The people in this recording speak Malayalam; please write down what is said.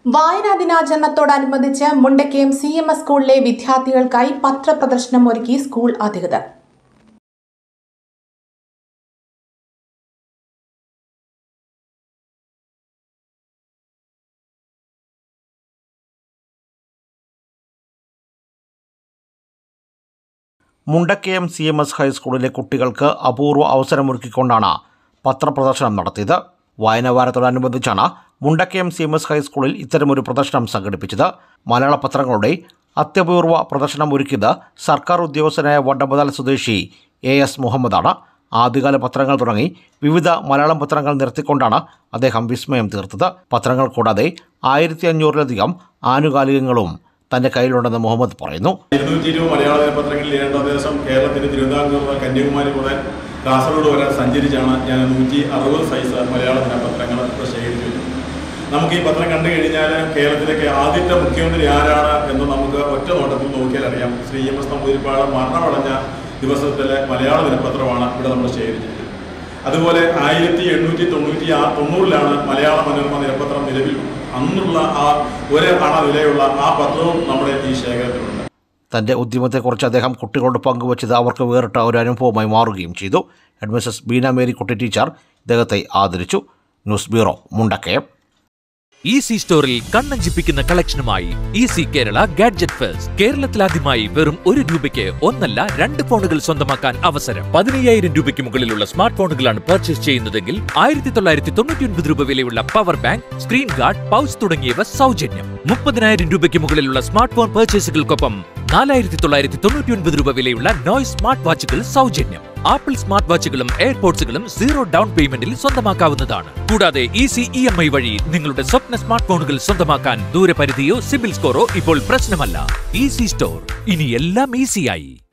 വായനാ ദിനാചരണത്തോടനുബന്ധിച്ച് മുണ്ടക്കയം സി എം എസ് സ്കൂളിലെ വിദ്യാർത്ഥികൾക്കായി പത്രപ്രദർശനം ഒരുക്കി സ്കൂൾ അധികൃതർ മുണ്ടക്കയം സി എം എസ് ഹൈസ്കൂളിലെ കുട്ടികൾക്ക് അപൂർവ അവസരമൊരുക്കിക്കൊണ്ടാണ് പത്രപ്രദർശനം നടത്തിയത് വായനവാരത്തോടനുബന്ധിച്ചാണ് മുണ്ടക്കയം സി എം എസ് ഹൈസ്കൂളിൽ ഇത്തരമൊരു പ്രദർശനം സംഘടിപ്പിച്ചത് മലയാള പത്രങ്ങളുടെ അത്യപൂർവ പ്രദർശനം ഒരുക്കിയത് സർക്കാർ ഉദ്യോഗസ്ഥനായ വണ്ടമ്പതാൽ സ്വദേശി എ എസ് മുഹമ്മദാണ് ആദ്യകാല പത്രങ്ങൾ തുടങ്ങി വിവിധ മലയാളം പത്രങ്ങൾ നിർത്തിക്കൊണ്ടാണ് അദ്ദേഹം വിസ്മയം തീർത്തത് പത്രങ്ങൾ കൂടാതെ ആയിരത്തി അഞ്ഞൂറിലധികം ആനുകാലികങ്ങളും തൻ്റെ കയ്യിലുണ്ടെന്ന് മുഹമ്മദ് പറയുന്നു ഇരുന്നൂറ്റി ഇരുപത് മലയാള ദിനപത്രങ്ങളിൽ ഏതാണ്ട് ദിവസം കേരളത്തിന് തിരുവിതാംകൂർ മുതൽ കന്യാകുമാരി മുതൽ കാസർഗോഡ് വരെ സഞ്ചരിച്ചാണ് ഞാൻ നൂറ്റി അറുപത് സൈസ് മലയാള ദിനപത്രങ്ങൾ ഇപ്പോൾ ശേഖരിച്ചു വെച്ചത്. നമുക്ക് ഈ പത്രം കണ്ടു കഴിഞ്ഞാൽ കേരളത്തിലേക്ക് ആദ്യത്തെ മുഖ്യമന്ത്രി ആരാണ് എന്ന് നമുക്ക് ഒറ്റ നോട്ടത്തിൽ നോക്കിയാൽ അറിയാം ശ്രീ എം എസ് നമ്പൂതിരിപ്പാട് മരണമടഞ്ഞ ദിവസത്തിലെ മലയാള ദിനപത്രമാണ് ഇവിടെ നമ്മൾ ശേഖരിച്ചിരിക്കുന്നത് അതുപോലെ ആയിരത്തി എണ്ണൂറ്റി തൊണ്ണൂറ്റി ആ തൊണ്ണൂറിലാണ് മലയാള മനോരമ ദിനപത്രം നിലവിൽ വന്നത്. അന്നുള്ള ആ ഒരു അണ വിലയുള്ള ആ പത്രവും നമ്മുടെ ഈ ശേഖരത്തിലുണ്ട് തൻ്റെ ഉദ്യമത്തെക്കുറിച്ച് അദ്ദേഹം കുട്ടികളോട് പങ്കുവച്ചത് അവർക്ക് വേറിട്ട ഒരു അനുഭവമായി മാറുകയും ചെയ്തു head Mrs Beena Mary Kutty teacher ഇദ്ദേഹത്തെ ആദരിച്ചു ന്യൂസ് ബ്യൂറോ മുണ്ടക്കയം ഈസി സ്റ്റോറിൽ കണ്ണഞ്ചിപ്പിക്കുന്ന കളക്ഷനുമായി ഈസി കേരള ഗാഡ്ജറ്റ് ഫെസ്റ്റ് കേരളത്തിലാദ്യമായി വെറും ഒരു രൂപയ്ക്ക് ഒന്നല്ല രണ്ട് ഫോണുകൾ സ്വന്തമാക്കാൻ അവസരം പതിനയ്യായിരം രൂപയ്ക്ക് മുകളിലുള്ള സ്മാർട്ട് ഫോണുകളാണ് പർച്ചേസ് ചെയ്യുന്നതെങ്കിൽ ആയിരത്തി തൊള്ളായിരത്തി തൊണ്ണൂറ്റി ഒൻപത് രൂപ വിലയുള്ള power bank screen guard pouch തുടങ്ങിയവ സൗജന്യം മുപ്പതിനായിരം രൂപയ്ക്ക് മുകളിലുള്ള സ്മാർട്ട് ഫോൺ പർച്ചേസുകൾക്കൊപ്പം നാലായിരത്തി തൊള്ളായിരത്തി തൊണ്ണൂറ്റി ഒൻപത് രൂപ വിലയുള്ള നോയ്സ് സ്മാർട്ട് വാച്ചുകൾ സൗജന്യം ആപ്പിൾ സ്മാർട്ട് വാച്ചുകളും എയർപോഡ്സുകളും സീറോ ഡൗൺ പേയ്മെന്റിൽ സ്വന്തമാക്കാവുന്നതാണ് കൂടാതെ ഈസി ഇ എം ഐ വഴി നിങ്ങളുടെ സ്വപ്ന സ്മാർട്ട് ഫോണുകൾ സ്വന്തമാക്കാൻ ദൂരപരിധിയോ സിബിൽ സ്കോറോ ഇപ്പോൾ പ്രശ്നമല്ല ഈസി സ്റ്റോർ ഇനി എല്ലാം ഈസിയായി